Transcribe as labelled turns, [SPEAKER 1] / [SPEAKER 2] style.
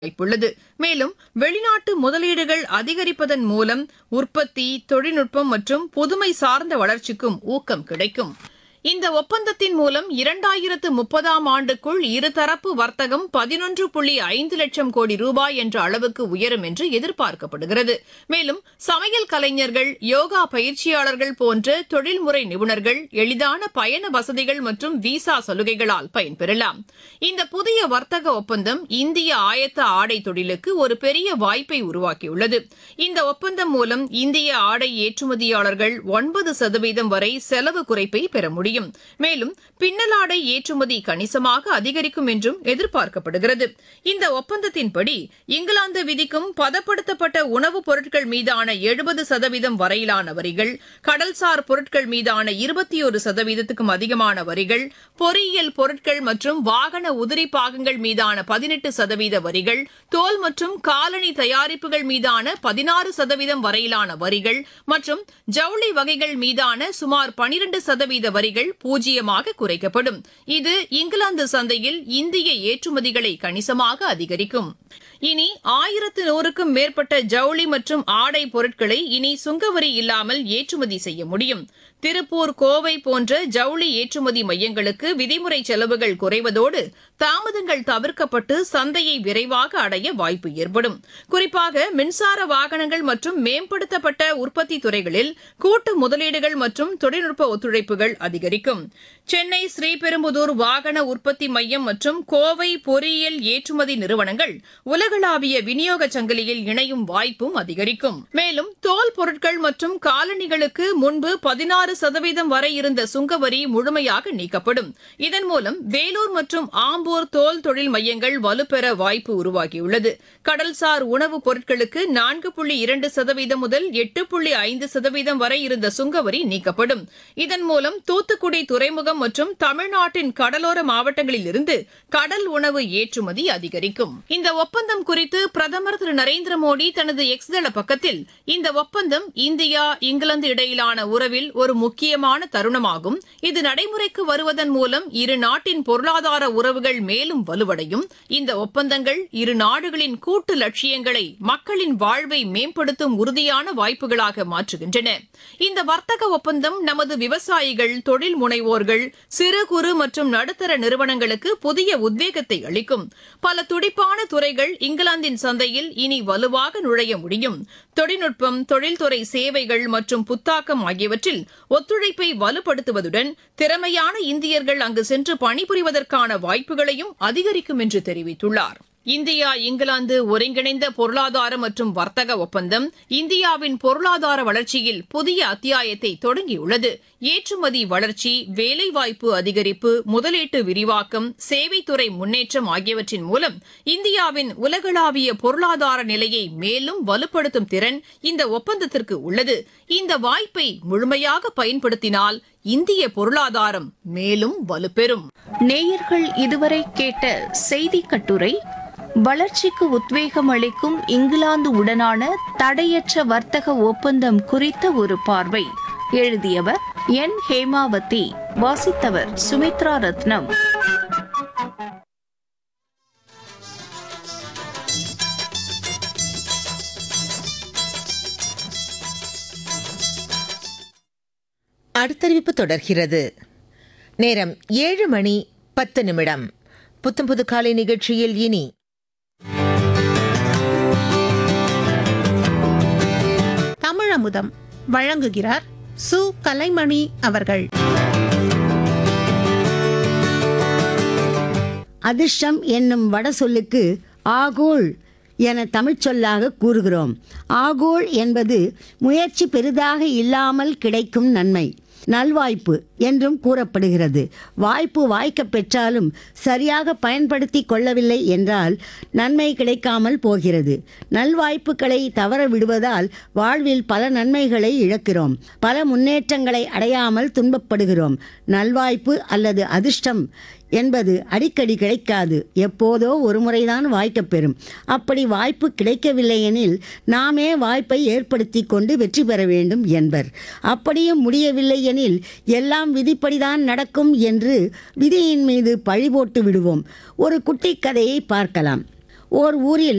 [SPEAKER 1] வாய்ப்புள்ளது மேலும் வெளிநாட்டு முதலீடுகள் அதிகரிப்பதன் மூலம் உற்பத்தி தொழில்நுட்பம் மற்றும் புதுமை சார்ந்த வளர்ச்சிக்கும் ஊக்கம் கிடைக்கும் இந்த ஒப்பந்தத்தின் மூலம் இரண்டாயிரத்து முப்பதாம் ஆண்டுக்குள் இருதரப்பு வர்த்தகம் பதினொன்று புள்ளி ஐந்து லட்சம் கோடி ரூபாய் என்ற அளவுக்கு உயரும் என்று எதிர்பார்க்கப்படுகிறது மேலும் சமையல் கலைஞர்கள் யோகா பயிற்சியாளர்கள் போன்ற தொழில்முறை நிபுணர்கள் எளிதான பயண வசதிகள் மற்றும் விசா சலுகைகளால் பயன்பெறலாம் இந்த புதிய வர்த்தக ஒப்பந்தம் இந்திய ஆயத்த ஆடை தொழிலுக்கு ஒரு பெரிய வாய்ப்பை உருவாக்கியுள்ளது இந்த ஒப்பந்தம் மூலம் இந்திய ஆடை ஏற்றுமதியாளர்கள் ஒன்பது சதவீதம் வரை செலவு குறைப்பை பெற முடியும் மேலும் பின்னலாடை ஏற்றுமதி கணிசமாக அதிகரிக்கும் என்றும் எதிர்பார்க்கப்படுகிறது இந்த ஒப்பந்தத்தின்படி இங்கிலாந்து விதிக்கும் பதப்படுத்தப்பட்ட உணவுப் பொருட்கள் மீதான எழுபது சதவீதம் வரையிலான வரிகள் கடல்சார் பொருட்கள் மீதான இருபத்தி ஒரு சதவீதத்துக்கும் அதிகமான வரிகள் பொறியியல் பொருட்கள் மற்றும் வாகன உதிரி பாகங்கள் மீதான பதினெட்டு சதவீத வரிகள் தோல் மற்றும் காலணி தயாரிப்புகள் மீதான பதினாறு சதவீதம் வரையிலான வரிகள் மற்றும் ஜவுளி வகைகள் மீதான சுமார் பனிரண்டு சதவீத வரிகள் பூஜ்ஜியமாக குறைக்கப்படும் இது இங்கிலாந்து சந்தையில் இந்திய ஏற்றுமதிகளை கணிசமாக அதிகரிக்கும் இனி ஆயிரத்து நூறுக்கும் மேற்பட்ட ஜவுளி மற்றும் ஆடை பொருட்களை இனி சுங்கவரி இல்லாமல் ஏற்றுமதி செய்ய முடியும் திருப்பூர் கோவை போன்ற ஜவுளி ஏற்றுமதி மையங்களுக்கு விதிமுறை செலவுகள் குறைவதோடு தாமதங்கள் தவிர்க்கப்பட்டு சந்தையை விரைவாக அடைய வாய்ப்பு ஏற்படும் குறிப்பாக மின்சார வாகனங்கள் மற்றும் மேம்படுத்தப்பட்ட உற்பத்தி துறைகளில் கூட்டு முதலீடுகள் மற்றும் தொழில்நுட்ப ஒத்துழைப்புகள் அதிகரிக்கும் சென்னை ஸ்ரீபெரும்புதூர் வாகன உற்பத்தி மையம் மற்றும் கோவை பொறியியல் ஏற்றுமதி நிறுவனங்கள் உலகளாவிய விநியோக சங்கிலியில் இணையும் வாய்ப்பும் அதிகரிக்கும் மேலும் தோல் பொருட்கள் மற்றும் காலணிகளுக்கு முன்பு பதினாறு சதவீதம் வரை இருந்த சுங்கவரி முழுமையாக நீக்கப்படும் இதன் மூலம் வேலூர் மற்றும் ஆம்பூர் தோல் தொழில் மையங்கள் வலுப்பெற வாய்ப்பு உருவாகியுள்ளது கடல்சார் உணவுப் பொருட்களுக்கு நான்கு புள்ளி இரண்டு சதவீதம் முதல் எட்டு புள்ளி ஐந்து சதவீதம் வரை இருந்த சுங்கவரி நீக்கப்படும் இதன் மூலம் தூத்துக்குடி துறைமுகம் மற்றும் தமிழ்நாட்டின் கடலோர மாவட்டங்களில் இருந்து கடல் உணவு ஏற்றுமதி அதிகரிக்கும் இந்த ஒப்பந்தம் குறித்து பிரதமர் திரு நரேந்திர மோடி தனது எக்ஸ் தள பக்கத்தில் இந்த ஒப்பந்தம் இந்தியா இங்கிலாந்து இடையிலான உறவில் ஒரு முக்கியமான தருணமாகும் இது நடைமுறைக்கு வருவதன் மூலம் இரு நாட்டின் பொருளாதார உறவுகள் மேலும் வலுவடையும் இந்த ஒப்பந்தங்கள் இரு நாடுகளின் கூட்டு லட்சியங்களை மக்களின் வாழ்வை மேம்படுத்தும் உறுதியான வாய்ப்புகளாக மாற்றுகின்றன இந்த வர்த்தக ஒப்பந்தம் நமது விவசாயிகள் தொழில் முனைவோர்கள் சிறு குறு மற்றும் நடுத்தர நிறுவனங்களுக்கு புதிய உத்வேகத்தை அளிக்கும் பல துடிப்பான துறைகள் இங்கிலாந்தின் சந்தையில் இனி வலுவாக நுழைய முடியும் தொழில்நுட்பம் தொழில்துறை சேவைகள் மற்றும் புத்தாக்கம் ஆகியவற்றில் ஒத்துழைப்பை வலுப்படுத்துவதுடன் திறமையான இந்தியர்கள் அங்கு சென்று பணிபுரிவதற்கான வாய்ப்புகளையும் அதிகரிக்கும் என்று தெரிவித்துள்ளார் இந்தியா இங்கிலாந்து ஒருங்கிணைந்த பொருளாதார மற்றும் வர்த்தக ஒப்பந்தம் இந்தியாவின் பொருளாதார வளர்ச்சியில் புதிய அத்தியாயத்தை தொடங்கியுள்ளது ஏற்றுமதி வளர்ச்சி வேலைவாய்ப்பு அதிகரிப்பு முதலீட்டு விரிவாக்கம் சேவைத்துறை முன்னேற்றம் ஆகியவற்றின் மூலம் இந்தியாவின் உலகளாவிய பொருளாதார நிலையை மேலும் வலுப்படுத்தும் திறன் இந்த ஒப்பந்தத்திற்கு உள்ளது இந்த வாய்ப்பை முழுமையாக பயன்படுத்தினால் இந்திய பொருளாதாரம் மேலும் வலுப்பெறும்
[SPEAKER 2] நேயர்கள் இதுவரை கேட்ட செய்தி கட்டுரை வளர்ச்சிக்கு உத்வேகம் அளிக்கும் இங்கிலாந்து உடனான தடையற்ற வர்த்தக ஒப்பந்தம் குறித்த ஒரு பார்வை எழுதியவர் என் ஹேமாவதி வாசித்தவர் சுமித்ரா ரத்னம்
[SPEAKER 3] அடுத்தறிவிப்பு தொடர்கிறது நேரம் ஏழு மணி பத்து நிமிடம் புத்தம் புது காலை நிகழ்ச்சியில் இனி
[SPEAKER 4] தமிழமுதம் வழங்குகிறார் சு கலைமணி அவர்கள்
[SPEAKER 5] அதிர்ஷ்டம் என்னும் வட சொல்லுக்கு ஆகோள் என தமிழ்ச் சொல்லாக கூறுகிறோம் ஆகோள் என்பது முயற்சி பெரிதாக இல்லாமல் கிடைக்கும் நன்மை நல்வாய்ப்பு என்றும் கூறப்படுகிறது வாய்ப்பு வாய்க்கப் பெற்றாலும் சரியாக பயன்படுத்தி கொள்ளவில்லை என்றால் நன்மை கிடைக்காமல் போகிறது நல்வாய்ப்புகளை தவற விடுவதால் வாழ்வில் பல நன்மைகளை இழக்கிறோம் பல முன்னேற்றங்களை அடையாமல் துன்பப்படுகிறோம் நல்வாய்ப்பு அல்லது அதிர்ஷ்டம் என்பது அடிக்கடி கிடைக்காது எப்போதோ ஒரு முறைதான் வாய்க்கப் பெறும் அப்படி வாய்ப்பு கிடைக்கவில்லை எனில் நாமே வாய்ப்பை ஏற்படுத்தி கொண்டு வெற்றி பெற வேண்டும் என்பர் அப்படியும் முடியவில்லை எனில் எல்லாம் விதிப்படிதான் நடக்கும் என்று விதியின் மீது பழி போட்டு விடுவோம் ஒரு குட்டி கதையை பார்க்கலாம் ஓர் ஊரில்